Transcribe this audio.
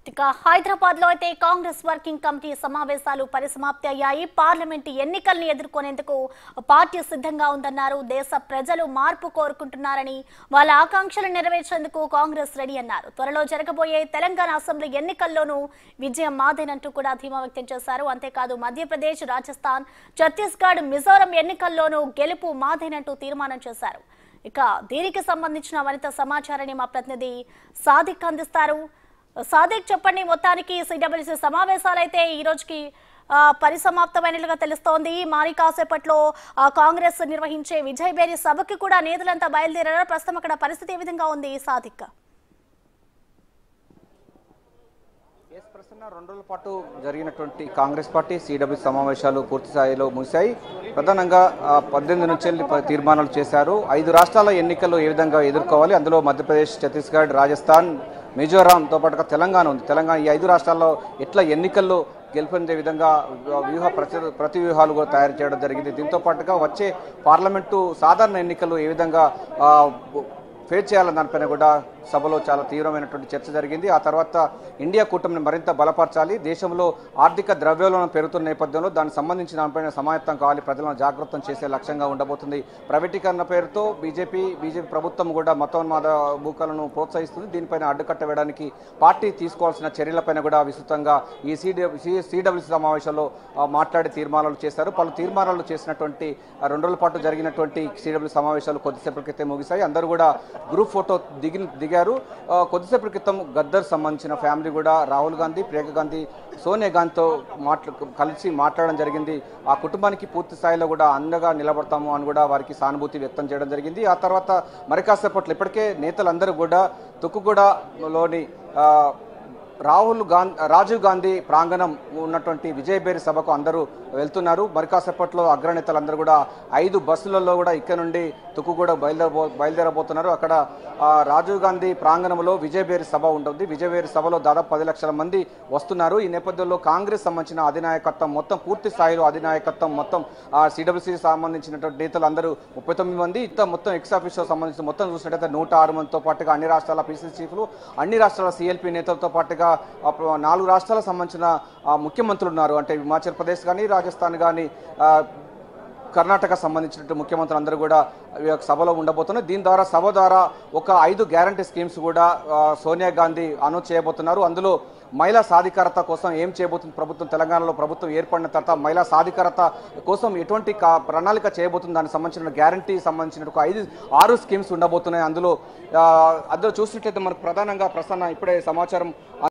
ఇక హైదరాబాద్ లో అయితే కాంగ్రెస్ వర్కింగ్ కమిటీ సమావేశాలు పరిసమాప్తి అయ్యాయి పార్లమెంటు ఎన్నికల్ని ఎదుర్కొనేందుకు పార్టీ సిద్ధంగా ఉందన్నారు దేశ ప్రజలు మార్పు కోరుకుంటున్నారని వాళ్ళ ఆకాంక్షలు నెరవేర్చేందుకు కాంగ్రెస్ రెడీ అన్నారు త్వరలో జరగబోయే తెలంగాణ అసెంబ్లీ ఎన్నికల్లోనూ విజయం మాదేనంటూ కూడా ధీమా వ్యక్తం చేశారు అంతేకాదు మధ్యప్రదేశ్ రాజస్థాన్ ఛత్తీస్గఢ్ మిజోరం ఎన్నికల్లోనూ గెలుపు మాదేనంటూ తీర్మానం చేశారు ఇక దీనికి సంబంధించిన మరింత సమాచారాన్ని మా ప్రతినిధి సాదిక్ అందిస్తారు సాదిక్ చెప్పండి మొత్తానికి సిడబ్ల్యూసీ సమావేశాలు అయితే ఈ రోజుకి ఆ, పరిసమాప్తమైనట్లుగా తెలుస్తోంది మరి కాసేపట్లో ఆ, కాంగ్రెస్ నిర్వహించే విజయ్ బేరి సభకి కూడా నేతలంతా బయలుదేరారు ప్రస్తుతం అక్కడ పరిస్థితి ఏ విధంగా ఉంది సాదిక్ ఎస్ ప్రసన్న రెండు రోజుల పాటు జరిగినటువంటి కాంగ్రెస్ పార్టీ సిడబ్ల్యూ సమావేశాలు పూర్తి స్థాయిలో ముగిశాయి ప్రధానంగా ఆ, పద్దెనిమిది నుంచి వెళ్ళి ప- తీర్మానాలు చేశారు ఐదు రాష్ట్రాల ఎన్నికలు ఏ విధంగా ఎదుర్కోవాలి అందులో మధ్యప్రదేశ్ ఛత్తీస్గఢ్ రాజస్థాన్ మిజోరాంతో పాటుగా తెలంగాణ ఉంది తెలంగాణ ఈ ఐదు రాష్ట్రాల్లో ఎట్లా ఎన్నికల్లో గెలుపొందే విధంగా వ్యూహ ప్రతి ప్రతి వ్యూహాలు కూడా తయారు చేయడం జరిగింది దీంతో పాటుగా వచ్చే పార్లమెంటు సాధారణ ఎన్నికలు ఏ విధంగా ఆ, ఫేస్ చేయాలని దానిపైన కూడా సభలో చాలా తీవ్రమైనటువంటి చర్చ జరిగింది ఆ తర్వాత ఇండియా కూటమిని మరింత బలపరచాలి దేశంలో ఆర్థిక ద్రవ్యోల్బణం పెరుగుతున్న నేపథ్యంలో దానికి సంబంధించిన దానిపైన సమాయత్తం కావాలి ప్రజలను జాగృతం చేసే లక్ష్యంగా ఉండబోతుంది ప్రైవేటీకరణ పేరుతో బీజేపీ బీజేపీ ప్రభుత్వం కూడా మతోన్మాద మూకలను ప్రోత్సహిస్తుంది దీనిపైన అడ్డుకట్ట వేయడానికి పార్టీ తీసుకోవాల్సిన చర్యలపైన కూడా విస్తృతంగా ఈ సిడబ్ల్యూ సిడబ్ల్యూసీ సమావేశంలో ఆ, మాట్లాడి తీర్మానాలు చేశారు పలు తీర్మానాలు చేసినటువంటి ఆ, రెండు రోజుల పాటు జరిగినటువంటి సిడబ్ల్యూ సమావేశాలు కొద్దిసేపటి క్రితం ముగిశాయి అందరూ కూడా గ్రూప్ ఫోటో దిగి దిగారు ఆ, కొద్దిసేపటి క్రితం గద్దర్ సంబంధించిన ఫ్యామిలీ కూడా రాహుల్ గాంధీ ప్రియాంక గాంధీ సోనియా గాంధీతో మాట్లా కలిసి మాట్లాడడం జరిగింది ఆ కుటుంబానికి పూర్తి స్థాయిలో కూడా అండగా నిలబడతాము అని కూడా వారికి సానుభూతి వ్యక్తం చేయడం జరిగింది ఆ తర్వాత మరి కాసేపట్లో ఇప్పటికే నేతలందరూ కూడా తుక్కుగూడలోని ఆ, రాహుల్ గాంధీ రాజీవ్ గాంధీ ప్రాంగణం ఉన్నటువంటి విజయబేరి సభకు అందరూ వెళ్తున్నారు మరి కాసేపట్లో అగ్రనేతలందరూ కూడా ఐదు బస్సులలో కూడా ఇక్కడ నుండి తుక్కుగూడ బయలుదేరబో బయలుదేరబోతున్నారు అక్కడ ఆ, రాజీవ్ గాంధీ ప్రాంగణంలో విజయబేరి సభ ఉంటుంది విజయబేరి సభలో దాదాపు పది లక్షల మంది వస్తున్నారు ఈ నేపథ్యంలో కాంగ్రెస్ సంబంధించిన అధినాయకత్వం మొత్తం పూర్తి స్థాయిలో అధినాయకత్వం మొత్తం సిడబ్ల్యూసీ సంబంధించినటువంటి నేతలు అందరూ ముప్పై తొమ్మిది మంది ఇంత మొత్తం ఎక్స్ ఆఫీసర్ సంబంధించి మొత్తం చూసినట్టయితే నూట ఆరు మందితో పాటుగా అన్ని రాష్ట్రాల పీసీసీ చీఫ్లు అన్ని రాష్ట్రాల సిఎల్పి నేతలతో పాటుగా ఆ, ప్ర- నాలుగు రాష్ట్రాలకు సంబంధించిన ఆ, ముఖ్యమంత్రులు ఉన్నారు అంటే హిమాచల్ ప్రదేశ్ కానీ రాజస్థాన్ కానీ కర్ణాటక సంబంధించిన ముఖ్యమంత్రులు అందరూ కూడా ఈ యొక్క సభలో ఉండబోతున్నారు దీని ద్వారా సభ ద్వారా ఒక ఐదు గ్యారంటీ స్కీమ్స్ కూడా ఆ, సోనియా గాంధీ అనౌన్స్ చేయబోతున్నారు అందులో మహిళా సాధికారత కోసం ఏం చేయబోతుంది ప్రభుత్వం తెలంగాణలో ప్రభుత్వం ఏర్పడిన తర్వాత మహిళా సాధికారత కోసం ఎటువంటి కా- ప్రణాళిక చేయబోతుంది దానికి సంబంధించిన గ్యారంటీ సంబంధించిన ఒక ఐదు ఆరు స్కీమ్స్ ఉండబోతున్నాయి అందులో ఆ, అందులో చూసినట్లయితే మనకు ప్రధానంగా ప్రసన్న ఇప్పుడే సమాచారం